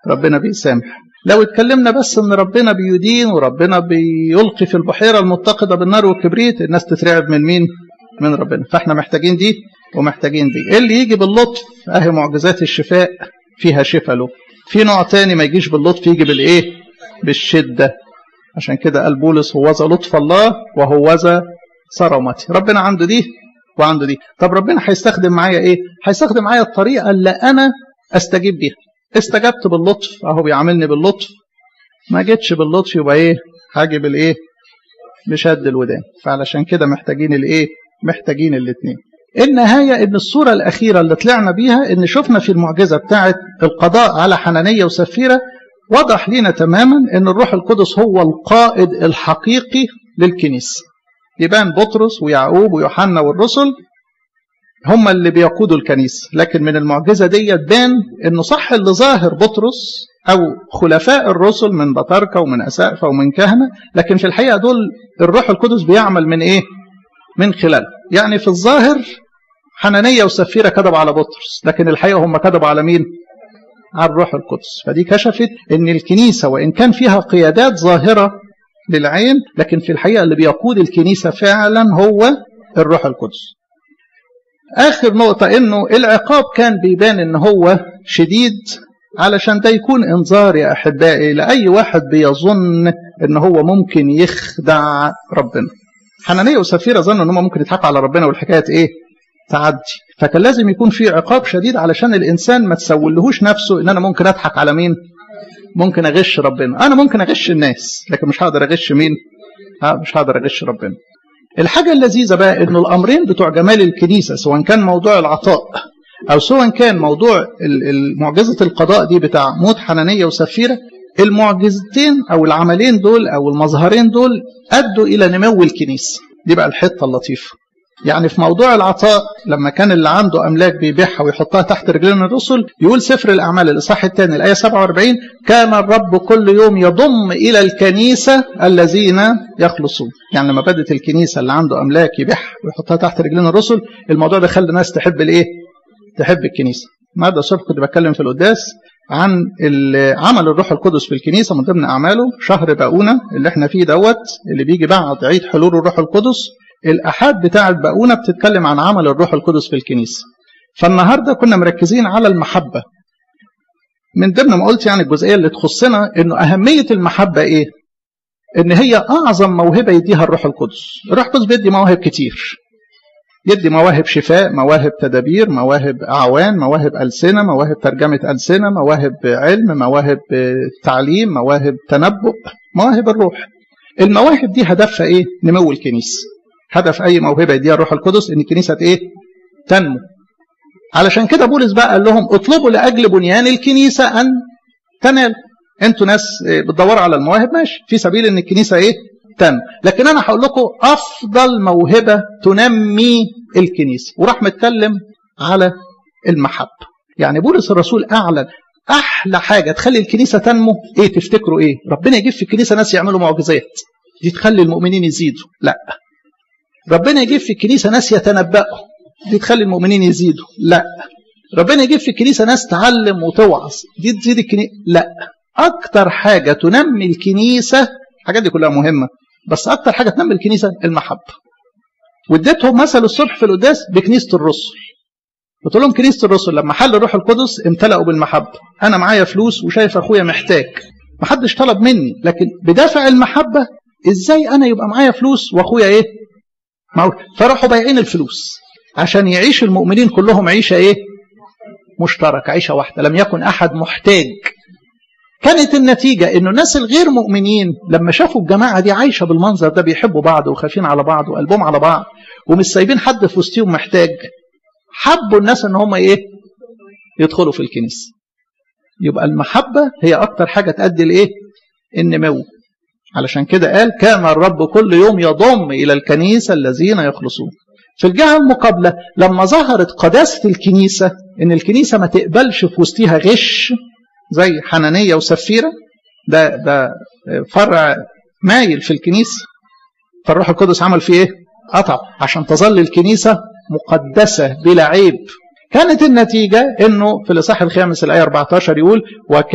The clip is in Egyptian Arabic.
ربنا بيسامح لو اتكلمنا بس ان ربنا بيدين وربنا بيلقي في البحيره المتقده بالنار والكبريت الناس تترعب من مين من ربنا فاحنا محتاجين دي ومحتاجين دي إيه اللي يجي باللطف اهي معجزات الشفاء فيها شفاء له في نوع تاني ما يجيش باللطف يجي بالايه بالشده عشان كده قال بولس هوذا لطف الله وهوذا صرامتي ربنا عنده دي وعنده دي طب ربنا هيستخدم معايا ايه هيستخدم معايا الطريقه اللي انا استجيب بيها استجبت باللطف اهو بيعاملني باللطف ما جيتش باللطف يبقى ايه هاجي بالايه بشد الودان فعلشان كده محتاجين الايه محتاجين الاثنين النهايه ان الصوره الاخيره اللي طلعنا بيها ان شفنا في المعجزه بتاعه القضاء على حنانيه وسفيره وضح لنا تماما ان الروح القدس هو القائد الحقيقي للكنيسه يبان بطرس ويعقوب ويوحنا والرسل هم اللي بيقودوا الكنيسة لكن من المعجزة دي تبان انه صح اللي ظاهر بطرس او خلفاء الرسل من بطاركة ومن اسقفة ومن كهنة لكن في الحقيقة دول الروح القدس بيعمل من ايه من خلال يعني في الظاهر حنانية وسفيرة كذبوا على بطرس لكن الحقيقة هم كذبوا على مين على الروح القدس فدي كشفت ان الكنيسة وان كان فيها قيادات ظاهرة للعين لكن في الحقيقة اللي بيقود الكنيسة فعلا هو الروح القدس آخر نقطة إنه العقاب كان بيبان إن هو شديد علشان ده يكون إنذار يا أحبائي لأي واحد بيظن إن هو ممكن يخدع ربنا. حنانية وسفيرة ظنوا إن هم ممكن يضحكوا على ربنا والحكاية إيه؟ تعدي. فكان لازم يكون في عقاب شديد علشان الإنسان ما تسولهوش نفسه إن أنا ممكن أضحك على مين؟ ممكن أغش ربنا. أنا ممكن أغش الناس لكن مش هقدر أغش مين؟ مش هقدر أغش ربنا. الحاجة اللذيذة بقى انه الامرين بتوع جمال الكنيسة سواء كان موضوع العطاء او سواء كان موضوع معجزة القضاء دي بتاع موت حنانية وسفيرة المعجزتين او العملين دول او المظهرين دول ادوا الى نمو الكنيسة دي بقى الحتة اللطيفة يعني في موضوع العطاء لما كان اللي عنده املاك بيبيعها ويحطها تحت رجلين الرسل يقول سفر الاعمال الاصحاح الثاني الايه 47 كان الرب كل يوم يضم الى الكنيسه الذين يخلصون يعني لما بدت الكنيسه اللي عنده املاك يبيعها ويحطها تحت رجلين الرسل الموضوع ده خلى الناس تحب الايه تحب الكنيسه النهارده الصبح كنت بتكلم في القداس عن عمل الروح القدس في الكنيسه من ضمن اعماله شهر باقونه اللي احنا فيه دوت اللي بيجي بعد عيد حلول الروح القدس الأحاد بتاع الباقونة بتتكلم عن عمل الروح القدس في الكنيسة فالنهاردة كنا مركزين على المحبة من ضمن ما قلت يعني الجزئية اللي تخصنا انه أهمية المحبة ايه ان هي أعظم موهبة يديها الروح القدس الروح القدس بيدي مواهب كتير يدي مواهب شفاء مواهب تدابير مواهب أعوان مواهب ألسنة مواهب ترجمة ألسنة مواهب علم مواهب تعليم مواهب تنبؤ مواهب الروح المواهب دي هدفها ايه نمو الكنيسه هدف اي موهبه يديها الروح القدس ان الكنيسه ايه تنمو علشان كده بولس بقى قال لهم اطلبوا لاجل بنيان الكنيسه ان تنال انتوا ناس بتدوروا على المواهب ماشي في سبيل ان الكنيسه ايه تنمو لكن انا هقول لكم افضل موهبه تنمي الكنيسه وراح متكلم على المحبه يعني بولس الرسول اعلن احلى حاجه تخلي الكنيسه تنمو ايه تفتكروا ايه ربنا يجيب في الكنيسه ناس يعملوا معجزات دي تخلي المؤمنين يزيدوا لا ربنا يجيب في الكنيسة ناس يتنبأوا دي تخلي المؤمنين يزيدوا لا ربنا يجيب في الكنيسة ناس تعلم وتوعظ دي تزيد الكنيسة لا أكتر حاجة تنمي الكنيسة الحاجات دي كلها مهمة بس أكتر حاجة تنمي الكنيسة المحبة واديتهم مثل الصبح في القداس بكنيسة الرسل قلت لهم كنيسة الرسل لما حل الروح القدس امتلأوا بالمحبة أنا معايا فلوس وشايف أخويا محتاج محدش طلب مني لكن بدافع المحبة إزاي أنا يبقى معايا فلوس وأخويا إيه معقول فراحوا بايعين الفلوس عشان يعيش المؤمنين كلهم عيشه ايه مشتركه عيشه واحده لم يكن احد محتاج كانت النتيجة انه الناس الغير مؤمنين لما شافوا الجماعة دي عايشة بالمنظر ده بيحبوا بعض وخافين على بعض وقلبهم على بعض ومش سايبين حد في وسطهم محتاج حبوا الناس ان هم ايه يدخلوا في الكنيسة يبقى المحبة هي اكتر حاجة تؤدي لايه النمو علشان كده قال كان الرب كل يوم يضم إلى الكنيسة الذين يخلصون في الجهة المقابلة لما ظهرت قداسة الكنيسة إن الكنيسة ما تقبلش في وسطها غش زي حنانية وسفيرة ده ده فرع مايل في الكنيسة فالروح القدس عمل فيه إيه؟ قطع عشان تظل الكنيسة مقدسة بلا عيب كانت النتيجة إنه في الإصحاح الخامس الآية 14 يقول وكان